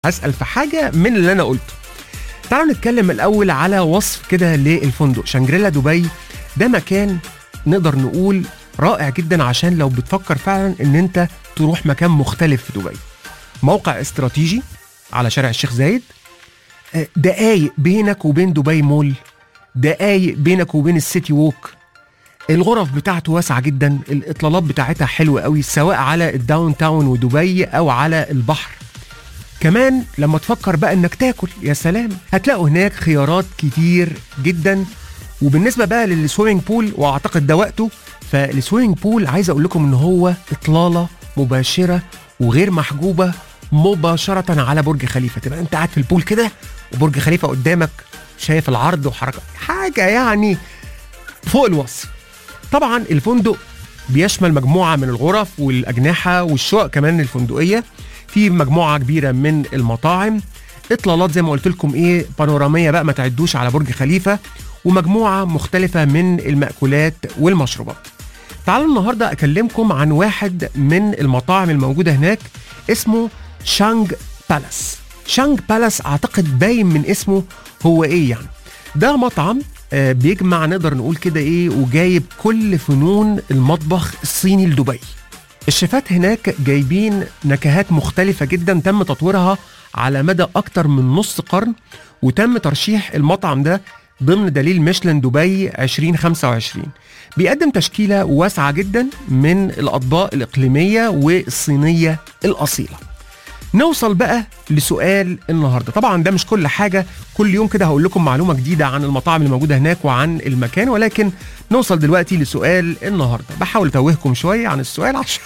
هسال في حاجه من اللي انا قلته تعالوا نتكلم الاول على وصف كده للفندق شانجريلا دبي ده مكان نقدر نقول رائع جدا عشان لو بتفكر فعلا ان انت تروح مكان مختلف في دبي موقع استراتيجي على شارع الشيخ زايد آه، دقايق بينك وبين دبي مول دقايق بينك وبين السيتي ووك الغرف بتاعته واسعة جدا الإطلالات بتاعتها حلوة قوي سواء على الداون تاون ودبي أو على البحر كمان لما تفكر بقى انك تاكل يا سلام هتلاقوا هناك خيارات كتير جدا وبالنسبه بقى للسويمنج بول واعتقد ده وقته فالسويمنج بول عايز اقول لكم ان هو اطلاله مباشره وغير محجوبه مباشره على برج خليفه تبقى انت قاعد في البول كده وبرج خليفه قدامك شايف العرض وحركه حاجه يعني فوق الوصف طبعا الفندق بيشمل مجموعه من الغرف والاجنحه والشقق كمان الفندقيه في مجموعه كبيره من المطاعم اطلالات زي ما قلت لكم ايه بانوراميه بقى ما تعدوش على برج خليفه ومجموعه مختلفه من المأكولات والمشروبات تعالوا النهارده اكلمكم عن واحد من المطاعم الموجوده هناك اسمه شانج بالاس شانج بالاس اعتقد باين من اسمه هو ايه يعني ده مطعم آه، بيجمع نقدر نقول كده ايه وجايب كل فنون المطبخ الصيني لدبي الشيفات هناك جايبين نكهات مختلفة جدا تم تطويرها على مدى أكتر من نص قرن وتم ترشيح المطعم ده ضمن دليل ميشلان دبي 2025 بيقدم تشكيلة واسعة جدا من الأطباق الإقليمية والصينية الأصيلة نوصل بقى لسؤال النهارده طبعا ده مش كل حاجه كل يوم كده هقول لكم معلومه جديده عن المطاعم اللي موجوده هناك وعن المكان ولكن نوصل دلوقتي لسؤال النهارده بحاول اتوهكم شويه عن السؤال عشان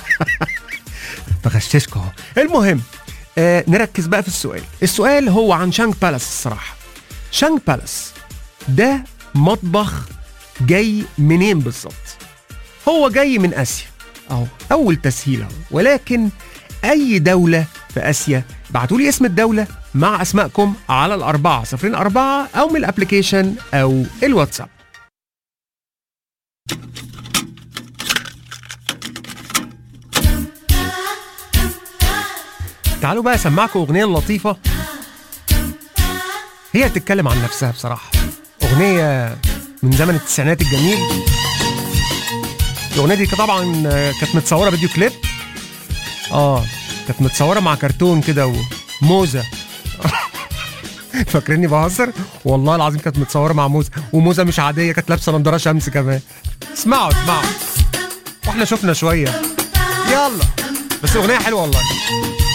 بغششكم اهو المهم آه نركز بقى في السؤال السؤال هو عن شانج بالاس الصراحه شانج بالاس ده مطبخ جاي منين بالظبط هو جاي من اسيا اهو اول تسهيل اهو ولكن اي دوله في اسيا بعتوا لي اسم الدوله مع اسمائكم على الأربعة صفرين أربعة أو من الأبليكيشن أو الواتساب تعالوا بقى اسمعكم اغنيه لطيفه هي بتتكلم عن نفسها بصراحه اغنيه من زمن التسعينات الجميل الاغنيه دي طبعا كانت متصوره فيديو كليب اه كانت متصوره مع كرتون كده وموزه فاكريني بهزر والله العظيم كانت متصوره مع موزه وموزه مش عاديه كانت لابسه نضاره شمس كمان اسمعوا اسمعوا واحنا شفنا شويه يلا بس الاغنيه حلوه والله